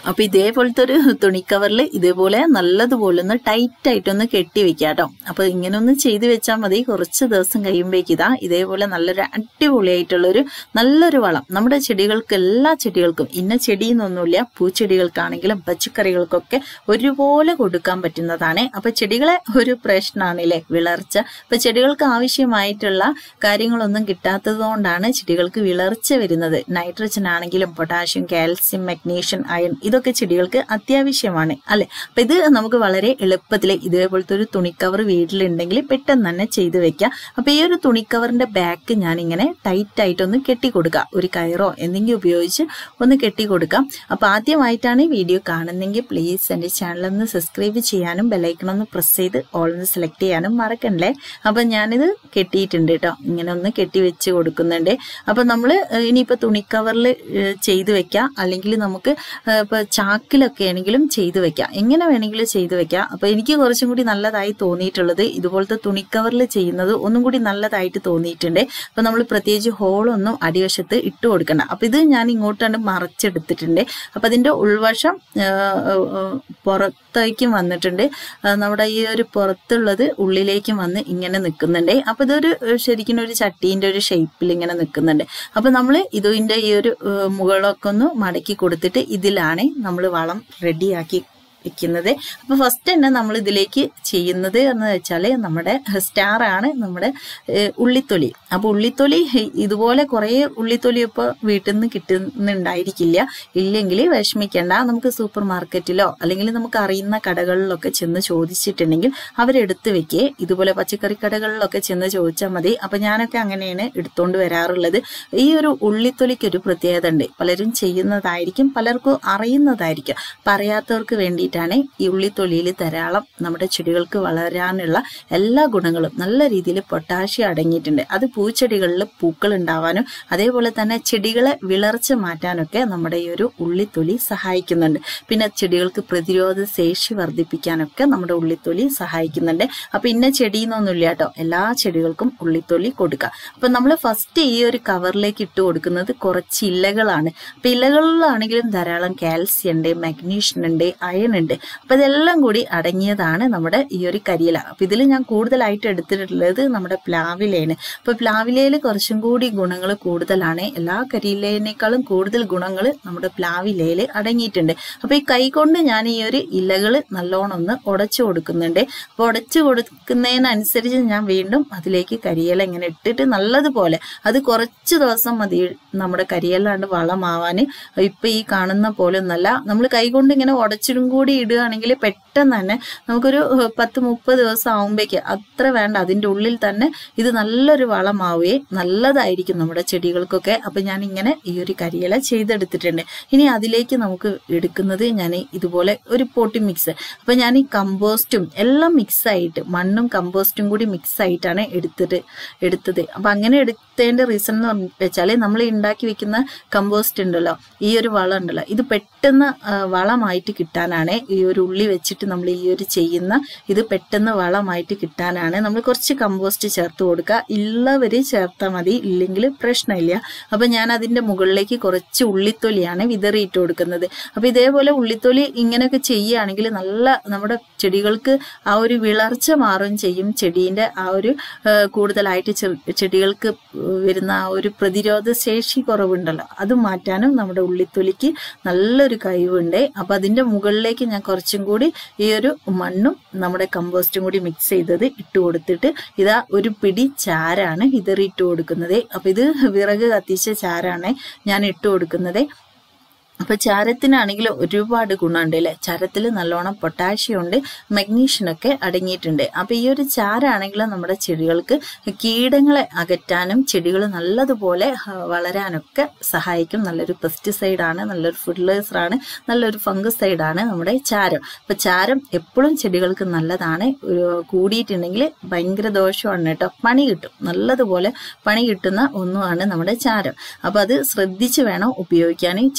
അപ്പൊ ഇതേപോലത്തെ ഒരു തുണിക്കവറിൽ ഇതേപോലെ നല്ലതുപോലെ ഒന്ന് ടൈറ്റ് ആയിട്ടൊന്ന് കെട്ടി വെക്കാം കേട്ടോ അപ്പൊ ഇങ്ങനെ ഒന്ന് ചെയ്ത് വെച്ചാൽ മതി കുറച്ച് ദിവസം കഴിയുമ്പോഴേക്ക് ഇതാ ഇതേപോലെ നല്ലൊരു അടിപൊളിയായിട്ടുള്ള ഒരു നല്ലൊരു വളം നമ്മുടെ ചെടികൾക്ക് എല്ലാ ചെടികൾക്കും ഇന്ന ചെടി എന്നൊന്നുമില്ല പൂച്ചെടികൾക്കാണെങ്കിലും പച്ചക്കറികൾക്കൊക്കെ ഒരുപോലെ കൊടുക്കാൻ പറ്റുന്നതാണ് അപ്പൊ ചെടികളെ ഒരു പ്രശ്നമാണല്ലേ വിളർച്ച അപ്പൊ ചെടികൾക്ക് ആവശ്യമായിട്ടുള്ള കാര്യങ്ങളൊന്നും കിട്ടാത്തത് കൊണ്ടാണ് ചെടികൾക്ക് വിളർച്ച വരുന്നത് നൈട്രജൻ ആണെങ്കിലും പൊട്ടാഷ്യം കാൽസ്യം മഗ്നീഷ്യം അയൺ ഇതൊക്കെ ചെടികൾക്ക് അത്യാവശ്യമാണ് അല്ലെ അപ്പൊ ഇത് നമുക്ക് വളരെ എളുപ്പത്തിൽ ഇതേപോലത്തെ ഒരു തുണിക്കവർ വീട്ടിലുണ്ടെങ്കിൽ പെട്ടെന്ന് തന്നെ ചെയ്തു വെക്കാം അപ്പൊ ഈ ഒരു തുണിക്കവറിന്റെ ബാക്ക് ഞാൻ ഇങ്ങനെ ടൈറ്റ് ആയിട്ടൊന്ന് കെട്ടി കൊടുക്കാം ഒരു കയറോ എന്തെങ്കിലും ഉപയോഗിച്ച് ഒന്ന് കെട്ടി കൊടുക്കാം അപ്പൊ ആദ്യമായിട്ടാണ് ഈ വീഡിയോ കാണുന്നെങ്കിൽ പ്ലീസ് എന്റെ ചാനൽ ഒന്ന് സബ്സ്ക്രൈബ് ചെയ്യാനും ബെലൈക്കൺ ഒന്ന് പ്രസ് ചെയ്ത് ഓൾ ഒന്ന് സെലക്ട് ചെയ്യാനും മറക്കണ്ടേ അപ്പൊ ഞാനിത് കെട്ടിയിട്ടുണ്ട് കേട്ടോ ഇങ്ങനെ ഒന്ന് കെട്ടി വെച്ച് കൊടുക്കുന്നുണ്ട് അപ്പൊ നമ്മൾ ഇനിയിപ്പോ തുണിക്കവറിൽ ചെയ്തു വെക്കാം അല്ലെങ്കിൽ നമുക്ക് ഏഹ്, ഇപ്പൊ ചാക്കിലൊക്കെ ആണെങ്കിലും ചെയ്തു വെക്കാം എങ്ങനെ വേണമെങ്കിലും ചെയ്തു വെക്കാം അപ്പൊ എനിക്ക് കുറച്ചും കൂടി നല്ലതായി തോന്നിയിട്ടുള്ളത് ഇതുപോലത്തെ തുണിക്കവറിൽ ചെയ്യുന്നത് ഒന്നും കൂടി നല്ലതായിട്ട് തോന്നിയിട്ടുണ്ട് അപ്പൊ നമ്മൾ പ്രത്യേകിച്ച് ഹോളൊന്നും അടിവശത്ത് ഇട്ട് കൊടുക്കണ്ട അപ്പൊ ഇത് ഞാൻ ഇങ്ങോട്ടാണ് മറച്ചെടുത്തിട്ടുണ്ട് അപ്പൊ അതിന്റെ ഉൾവശം ഏഹ്, ഏഹ്, പുറത്തേക്കും വന്നിട്ടുണ്ട് ആ, നമ്മുടെ ഈ ഒരു പുറത്തുള്ളത് ഉള്ളിലേക്കും വന്ന് ഇങ്ങനെ നിൽക്കുന്നുണ്ട് അപ്പൊ ഇതൊരു ഏഹ്, ശരിക്കും ഒരു ചട്ടീന്റെ ഒരു ഷേപ്പിൽ ഇങ്ങനെ നിൽക്കുന്നുണ്ട് അപ്പൊ നമ്മൾ ഇതിന്റെ ഈ ഒരു ഏഹ്, മുകളൊക്കെ ഒന്ന് മടക്കി കൊടുത്തിട്ട് ഇതിലാണ് നമ്മൾ വളം റെഡിയാക്കി വെക്കുന്നത് അപ്പൊ ഫസ്റ്റ് തന്നെ നമ്മൾ ഇതിലേക്ക് ചെയ്യുന്നത് എന്ന് വെച്ചാൽ നമ്മുടെ സ്റ്റാർ ആണ് നമ്മുടെ ഏഹ്, ഉള്ളിത്തൊലി അപ്പൊ ഉള്ളിത്തൊലി ഇതുപോലെ കുറെ ഉള്ളിത്തൊലി ഇപ്പൊ വീട്ടിൽ നിന്ന് കിട്ടുന്നുണ്ടായിരിക്കില്ല ഇല്ലെങ്കിൽ വിഷമിക്കേണ്ട നമുക്ക് സൂപ്പർ മാർക്കറ്റിലോ അല്ലെങ്കിൽ നമുക്ക് അറിയുന്ന കടകളിലൊക്കെ ചെന്ന് ചോദിച്ചിട്ടുണ്ടെങ്കിൽ അവരെടുത്ത് വെക്കേ ഇതുപോലെ പച്ചക്കറി കടകളിലൊക്കെ ചെന്ന് ചോദിച്ചാൽ മതി അപ്പൊ ഞാനൊക്കെ അങ്ങനെയാണ് എടുത്തോണ്ട് വരാറുള്ളത് ഈ ഒരു ഉള്ളിത്തൊലിക്ക് ഒരു പ്രത്യേകത ഉണ്ട് പലരും ചെയ്യുന്നതായിരിക്കും പലർക്കും അറിയുന്നതായിരിക്കും പറയാത്തവർക്ക് വേണ്ടിയിട്ടാണ് ഈ ഉള്ളിത്തൊലിയിൽ ധാരാളം നമ്മുടെ ചെടികൾക്ക് വളരാനുള്ള എല്ലാ ഗുണങ്ങളും നല്ല രീതിയിൽ പൊട്ടാഷ്യം അടങ്ങിയിട്ടുണ്ട് അത് പൂച്ചെടികളിൽ പൂക്കൾ ഉണ്ടാവാനും അതേപോലെ തന്നെ ചെടികളെ വിളർച്ച മാറ്റാനൊക്കെ നമ്മുടെ ഈ ഒരു ഉള്ളിത്തൊലി സഹായിക്കുന്നുണ്ട് പിന്നെ ചെടികൾക്ക് പ്രതിരോധ ശേഷി വർദ്ധിപ്പിക്കാനൊക്കെ നമ്മുടെ ഉള്ളിത്തൊലി സഹായിക്കുന്നുണ്ട് അപ്പൊ ഇന്ന ചെടി എന്നൊന്നുമില്ല കേട്ടോ എല്ലാ ചെടികൾക്കും ഉള്ളിത്തൊലി കൊടുക്കുക അപ്പൊ നമ്മൾ ഫസ്റ്റ് ഈ ഒരു കവറിലേക്ക് ഇട്ട് കൊടുക്കുന്നത് കുറച്ച് ഇലകളാണ് അപ്പൊ ഇലകളിലാണെങ്കിലും ധാരാളം കാൽസ്യം ഉണ്ട് മഗ്നീഷ്യം ഉണ്ട് അയൺ ഉണ്ട് അപ്പൊ ഇതെല്ലാം കൂടി അടങ്ങിയതാണ് നമ്മുടെ ഈ ഒരു കരിയില അപ്പൊ ഇതിൽ ഞാൻ കൂടുതലായിട്ട് എടുത്തിട്ടുള്ളത് നമ്മുടെ പ്ലാവിലയാണ് അപ്പൊ പ്ലാവിലയിൽ കുറച്ചും കൂടി ഗുണങ്ങൾ കൂടുതലാണ് എല്ലാ കരിയിലേനേക്കാളും കൂടുതൽ ഗുണങ്ങൾ നമ്മുടെ പ്ലാവിലയിൽ അടങ്ങിയിട്ടുണ്ട് അപ്പൊ ഈ കൈ കൊണ്ട് ഞാൻ ഈ ഒരു ഇലകൾ നല്ലോണം ഒന്ന് ഉടച്ചു കൊടുക്കുന്നുണ്ട് അപ്പൊ ഉടച്ചു കൊടുക്കുന്നതിനനുസരിച്ച് ഞാൻ വീണ്ടും അതിലേക്ക് കരിയില ഇങ്ങനെ ഇട്ടിട്ട് നല്ലതുപോലെ അത് കുറച്ച് ദിവസം മതി നമ്മുടെ കരിയിലാണ്ട് വളമാവാൻ ഇപ്പൊ ഈ കാണുന്ന പോലെ ഒന്നല്ല നമ്മൾ കൈകൊണ്ട് ഇങ്ങനെ ഉടച്ചിടും കൂടി ഇടുകയാണെങ്കിൽ പെട്ടെന്ന് തന്നെ നമുക്കൊരു ഏഹ്, പത്ത് മുപ്പത് ദിവസം ആവുമ്പോഴേക്ക് അത്ര വേണ്ട അതിന്റെ ഉള്ളിൽ തന്നെ ഇത് നല്ലൊരു വളമാവുകയും നല്ലതായിരിക്കും നമ്മുടെ ചെടികൾക്കൊക്കെ അപ്പൊ ഞാൻ ഇങ്ങനെ ഈ ഒരു കരിയില ചെയ്തെടുത്തിട്ടുണ്ട് ഇനി അതിലേക്ക് നമുക്ക് എടുക്കുന്നത് ഞാൻ ഇതുപോലെ ഒരു പോട്ടി മിക്സ് അപ്പൊ ഞാൻ ഈ കമ്പോസ്റ്റും എല്ലാം മിക്സ് ആയിട്ട് മണ്ണും കമ്പോസ്റ്റും കൂടി മിക്സ് ആയിട്ടാണ് എടുത്തിട്ട് എടുത്തത് അപ്പൊ അങ്ങനെ എടുത്തതിന്റെ റീസൺ എന്ന് പറഞ്ഞ വെച്ചാല് നമ്മൾ ഉണ്ടാക്കി വെക്കുന്ന കമ്പോസ്റ്റ് ഉണ്ടല്ലോ ഈ ഒരു വളം ഉണ്ടല്ലോ ഇത് പെട്ടെന്ന് ആ, വളമായിട്ട് കിട്ടാനാണ് ഈ ഒരു ഉള്ളി വെച്ചിട്ട് നമ്മൾ ഈ ഒരു ചെയ്യുന്ന ഇത് പെട്ടെന്ന് വളമായിട്ട് കിട്ടാനാണ് നമ്മൾ കുറച്ച് കമ്പോസ്റ്റ് ചേർത്ത് കൊടുക്കുക ഉള്ളവര് ചേർത്താൽ മതി ഇല്ലെങ്കിൽ പ്രശ്നമില്ല അപ്പൊ ഞാൻ അതിന്റെ മുകളിലേക്ക് കുറച്ച് ഉള്ളിത്തൊലിയാണ് വിതറിയിട്ട് കൊടുക്കുന്നത് അപ്പൊ ഇതേപോലെ ഉള്ളിത്തൊലി ഇങ്ങനെയൊക്കെ ചെയ്യുകയാണെങ്കിൽ നല്ല നമ്മുടെ ചെടികൾക്ക് ആ ഒരു വിളർച്ച മാറുകയും ചെയ്യും ചെടീന്റെ ആ ഒരു ആ, കൂടുതലായിട്ട് ചെ- ചെടികൾക്ക് വരുന്ന ആ ഒരു പ്രതിരോധ ശേഷി കുറവുണ്ടല്ലോ അത് മാറ്റാനും നമ്മുടെ ഉള്ളിത്തൊലിക്ക് നല്ലൊരു കഴിവുണ്ട് അപ്പൊ അതിന്റെ മുകളിലേക്ക് ഞാൻ കുറച്ചും കൂടി ഈ ഒരു മണ്ണും നമ്മുടെ കമ്പോസ്റ്റും കൂടി മിക്സ് ചെയ്തത് ഇട്ട് കൊടുത്തിട്ട് ഇതാ ഒരു പിടി ചാരാണ് വിതറിയിട്ട് കൊടുക്കുന്നത് അപ്പൊ ഇത് വിറക് കത്തിച്ച ചാരാണ് ഞാൻ ഇട്ട് കൊടുക്കുന്നത് അപ്പൊ ചാരത്തിനാണെങ്കിൽ ഒരുപാട് ഗുണമുണ്ട് അല്ലെ ചാരത്തിൽ നല്ലോണം പൊട്ടാഷ്യം ഉണ്ട് മഗ്നീഷ്യം ഒക്കെ അടങ്ങിയിട്ടുണ്ട് അപ്പൊ ഈ ഒരു ചാരാണെങ്കിൽ നമ്മുടെ ചെടികൾക്ക് കീടങ്ങളെ അകറ്റാനും ചെടികൾ നല്ലതുപോലെ ആ, വളരാനൊക്കെ സഹായിക്കും നല്ലൊരു പെസ്റ്റിസൈഡ് ആണ് നല്ലൊരു ഫുഡ്ലേസർ ആണ് നല്ലൊരു ഫംഗസൈഡ് ആണ് നമ്മുടെ ചാരം അപ്പൊ ചാരം എപ്പോഴും ചെടികൾക്ക് നല്ലതാണ് ഒരു കൂടിയിട്ടുണ്ടെങ്കിൽ ഭയങ്കര ദോഷമാണ് കേട്ടോ പണി കിട്ടും നല്ലതുപോലെ പണി കിട്ടുന്ന ഒന്നുമാണ് നമ്മുടെ ചാരം അപ്പൊ അത് ശ്രദ്ധിച്ച് വേണം ഉപയോഗിക്കാൻ ചെറിയ അളവ്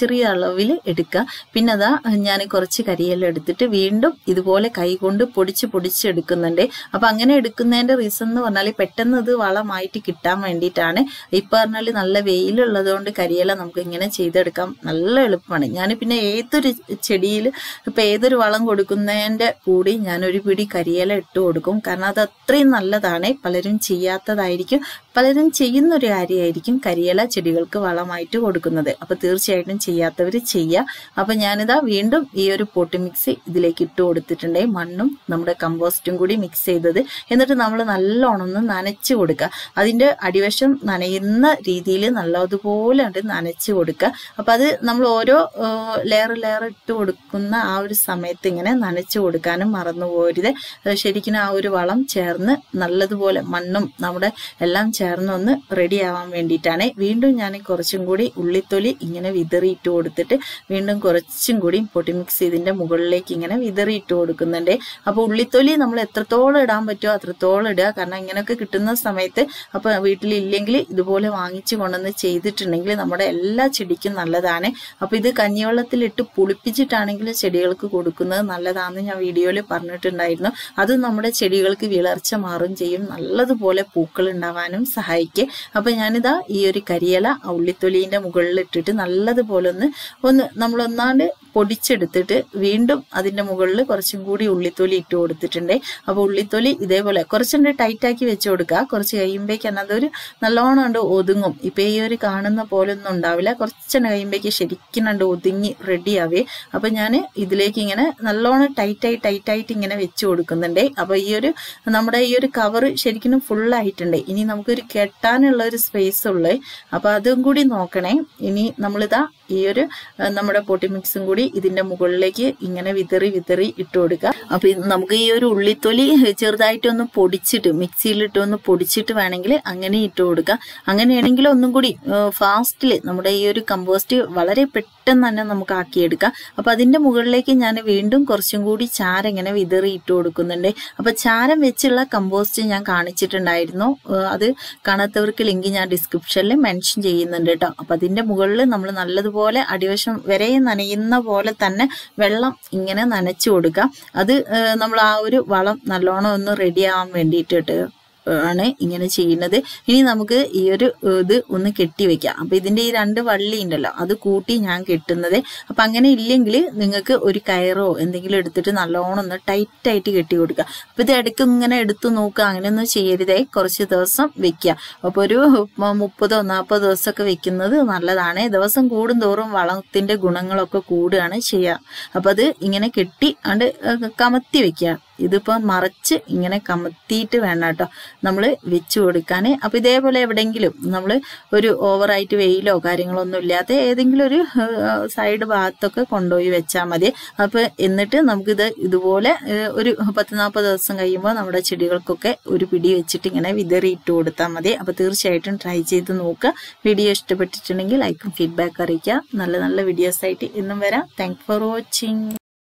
അളവിൽ എടുക്കുക പിന്നെ അതാ ഞാൻ കുറച്ച് കരിയെല്ലാം എടുത്തിട്ട് വീണ്ടും ഇതുപോലെ കൈകൊണ്ട് പൊടിച്ച് പൊടിച്ച് എടുക്കുന്നുണ്ട് അപ്പൊ അങ്ങനെ എടുക്കുന്നതിന്റെ റീസൺ എന്ന് പറഞ്ഞാൽ പെട്ടെന്ന് ഇത് വളമായിട്ട് കിട്ടാൻ വേണ്ടിയിട്ടാണ് ഇപ്പൊ പറഞ്ഞാൽ നല്ല വെയിലുള്ളത് കൊണ്ട് കരിയില നമുക്ക് ഇങ്ങനെ ചെയ്തെടുക്കാം നല്ല എളുപ്പമാണ് ഞാൻ പിന്നെ ഏതൊരു ചെടിയിൽ ഇപ്പൊ ഏതൊരു വളം കൊടുക്കുന്നതിന്റെ കൂടി ഞാൻ ഒരു പിടി കരിയില ഇട്ട് കൊടുക്കും കാരണം അത് അത്രയും നല്ലതാണ് പലരും ചെയ്യാത്തതായിരിക്കും പലരും ചെയ്യുന്ന ഒരു കാര്യമായിരിക്കും കരിയില ചെടികൾക്ക് വളമായിട്ട് കൊടുക്കുന്നത് അപ്പൊ തീർച്ചയായിട്ടും ചെയ്യാത്തവർ ചെയ്യുക അപ്പൊ ഞാനിതാ വീണ്ടും ഈ ഒരു പോട്ടി മിക്സ് ഇതിലേക്ക് ഇട്ട് കൊടുത്തിട്ടുണ്ട് മണ്ണും നമ്മുടെ കമ്പോസ്റ്റും കൂടി മിക്സ് ചെയ്തത് എന്നിട്ട് നമ്മൾ നല്ലോണം ഒന്ന് നനച്ചു കൊടുക്കുക അതിന്റെ അടിവശം നനയുന്ന രീതിയിൽ നല്ലതുപോലെ ഉണ്ട് നനച്ചു കൊടുക്കുക അപ്പൊ അത് നമ്മൾ ഓരോ ലെയർ ലെയർ ഇട്ട് കൊടുക്കുന്ന ആ ഒരു സമയത്ത് ഇങ്ങനെ നനച്ചു കൊടുക്കാനും മറന്നു പോരുത് ശരിക്കും ആ ഒരു വളം ചേർന്ന് നല്ലതുപോലെ മണ്ണും നമ്മുടെ എല്ലാം ചേർന്നൊന്ന് റെഡി ആവാൻ വേണ്ടിയിട്ടാണ് വീണ്ടും ഞാൻ കുറച്ചും കൂടി ഉള്ളിത്തൊലി ഇങ്ങനെ വിതറിയിട്ട് കൊടുത്തിട്ട് വീണ്ടും കുറച്ചും കൂടി പൊട്ടി മിക്സ് ഇതിന്റെ മുകളിലേക്ക് ഇങ്ങനെ വിതറിയിട്ട് കൊടുക്കുന്നുണ്ട് അപ്പൊ ഉള്ളിത്തൊലി നമ്മൾ എത്രത്തോളം ഇടാൻ പറ്റുമോ അത്രത്തോളം ഇടുക കാരണം ഇങ്ങനെയൊക്കെ കിട്ടുന്ന സമയത്ത് അപ്പൊ വീട്ടിലില്ലെങ്കിൽ ഇതുപോലെ വാങ്ങിച്ചു കൊണ്ടുവന്ന് ചെയ്തിട്ടുണ്ടെങ്കിൽ നമ്മുടെ എല്ലാ ചെടിക്കും നല്ലതാണ് അപ്പൊ ഇത് കഞ്ഞിവെള്ളത്തിലിട്ട് പുളിപ്പിച്ചിട്ടാണെങ്കിൽ ചെടികൾക്ക് കൊടുക്കുന്നത് നല്ലതാണെന്ന് ഞാൻ വീഡിയോയിൽ പറഞ്ഞിട്ടുണ്ടായിരുന്നു അത് നമ്മുടെ ചെടികൾക്ക് വിളർച്ച മാറും ചെയ്യും നല്ലതുപോലെ പൂക്കൾ ഉണ്ടാവാനും സഹായിക്കും അപ്പൊ ഞാനിതാ ഈ ഒരു കരിയില ഉള്ളിത്തൊലിന്റെ മുകളിൽ ഇട്ടിട്ട് നല്ലതുപോലെ ഒന്ന് ഒന്ന് നമ്മളൊന്നാണ്ട് പൊടിച്ചെടുത്തിട്ട് വീണ്ടും അതിന്റെ മുകളിൽ കുറച്ചും കൂടി ഉള്ളിത്തൊലി ഇട്ട് കൊടുത്തിട്ടുണ്ട് അപ്പൊ ഉള്ളിത്തൊലി ഇതേപോലെ കുറച്ചുണ്ട് ടൈറ്റ് ആക്കി വെച്ച് കൊടുക്കുക കുറച്ച് കഴിയുമ്പോഴേക്കാണ് അതൊരു നല്ലോണം ഉണ്ട് ഒതുങ്ങും ഇപ്പൊ ഈ ഒരു കാണുന്ന പോലെ ഒന്നും ഉണ്ടാവില്ല കുറച്ചെണ്ണം കഴിയുമ്പോഴേക്ക് ശരിക്കും ഉണ്ട് ഒതുങ്ങി റെഡി ആവേ അപ്പൊ ഞാൻ ഇതിലേക്ക് ഇങ്ങനെ നല്ലോണം ടൈറ്റായി ടൈറ്റായിട്ട് ഇങ്ങനെ വെച്ച് കൊടുക്കുന്നുണ്ട് അപ്പൊ ഈ ഒരു നമ്മുടെ ഈ ഒരു കവർ ശരിക്കും ഫുൾ ആയിട്ടുണ്ട് ഇനി നമുക്കൊരു കെട്ടാനുള്ള ഒരു സ്പേസ് ഉള്ളേ അപ്പൊ അതും കൂടി നോക്കണേ ഇനി നമ്മളിതാ ഈ ഒരു ആ, നമ്മുടെ പൊട്ടി മിക്സും കൂടി ഇതിന്റെ മുകളിലേക്ക് ഇങ്ങനെ വിതറി വിതറി ഇട്ട് കൊടുക്കുക അപ്പൊ ഇത് നമുക്ക് ഈ ഒരു ഉള്ളിത്തൊലി ചെറുതായിട്ടൊന്ന് പൊടിച്ചിട്ട് മിക്സിയിലിട്ട് ഒന്ന് പൊടിച്ചിട്ട് വേണമെങ്കിൽ അങ്ങനെ ഇട്ട് കൊടുക്കുക അങ്ങനെയാണെങ്കിൽ ഒന്നും കൂടി ഫാസ്റ്റില് നമ്മുടെ ഈ ഒരു കമ്പോസ്റ്റ് വളരെ പെട്ടെന്ന് തന്നെ നമുക്ക് ആക്കിയെടുക്കാം അപ്പൊ അതിന്റെ മുകളിലേക്ക് ഞാൻ വീണ്ടും കുറച്ചും കൂടി ചാരം ഇങ്ങനെ വിതറി ഇട്ട് കൊടുക്കുന്നുണ്ട് അപ്പൊ ചാരം വെച്ചുള്ള കമ്പോസ്റ്റ് ഞാൻ കാണിച്ചിട്ടുണ്ടായിരുന്നു ഏഹ് അത് കാണാത്തവർക്ക് ലിങ്ക് ഞാൻ ഡിസ്ക്രിപ്ഷനിൽ മെൻഷൻ ചെയ്യുന്നുണ്ട് കേട്ടോ അപ്പൊ അതിന്റെ മുകളിൽ നമ്മൾ നല്ലതുപോലെ അടിവശം വരെ നനയുന്ന പോലെ തന്നെ വെള്ളം ഇങ്ങനെ നനച്ചു കൊടുക്കുക അത് നമ്മൾ ആ ഒരു വളം നല്ലോണം ഒന്ന് റെഡി ആവാൻ വേണ്ടിയിട്ട് ആണ് ഇങ്ങനെ ചെയ്യുന്നത് ഇനി നമുക്ക് ഈ ഒരു ഏഹ്, ഇത് ഒന്ന് കെട്ടി വെക്കാം അപ്പൊ ഇതിന്റെ ഈ രണ്ട് വള്ളി ഉണ്ടല്ലോ അത് കൂട്ടി ഞാൻ കെട്ടുന്നത് അപ്പൊ അങ്ങനെ ഇല്ലെങ്കിൽ നിങ്ങൾക്ക് ഒരു കയറോ എന്തെങ്കിലും എടുത്തിട്ട് നല്ലോണം ഒന്ന് ടൈറ്റ് ആയിട്ട് കെട്ടി കൊടുക്കുക അപ്പൊ ഇത് ഇടയ്ക്ക് ഇങ്ങനെ എടുത്തു നോക്കുക അങ്ങനെയൊന്നും ചെയ്യരുതേ കുറച്ച് ദിവസം വെക്കുക അപ്പൊ ഒരു മ- മുപ്പതോ നാൽപ്പതോ ദിവസമൊക്കെ വെക്കുന്നത് നല്ലതാണ് ദിവസം കൂടുന്തോറും വളത്തിന്റെ ഗുണങ്ങളൊക്കെ കൂടുകയാണ് ചെയ്യുക അപ്പൊ അത് ഇങ്ങനെ കെട്ടി അണ്ട് കമത്തി വെക്കുക ഇതിപ്പോ മറച്ച് ഇങ്ങനെ കമത്തിയിട്ട് വേണം കേട്ടോ നമ്മൾ വെച്ചു കൊടുക്കാൻ അപ്പൊ ഇതേപോലെ എവിടെയെങ്കിലും നമ്മൾ ഒരു ഓവറായിട്ട് വെയിലോ കാര്യങ്ങളോ ഒന്നും ഇല്ലാത്ത ഏതെങ്കിലും ഒരു സൈഡ് ഭാഗത്തൊക്കെ കൊണ്ടുപോയി വെച്ചാൽ മതി അപ്പൊ എന്നിട്ട് നമുക്കിത് ഇതുപോലെ ഏഹ്, ഒരു പത്ത് നാൽപ്പത് ദിവസം കഴിയുമ്പോൾ നമ്മുടെ ചെടികൾക്കൊക്കെ ഒരു പിടി വെച്ചിട്ട് ഇങ്ങനെ വിതറി ഇട്ട് കൊടുത്താൽ മതി അപ്പൊ തീർച്ചയായിട്ടും ട്രൈ ചെയ്ത് നോക്കുക വീഡിയോ ഇഷ്ടപ്പെട്ടിട്ടുണ്ടെങ്കിൽ ലൈക്കും ഫീഡ്ബാക്ക് അറിയിക്കുക നല്ല നല്ല വീഡിയോസ് ആയിട്ട് ഇന്നും വരാം താങ്ക് ഫോർ വാച്ചിങ്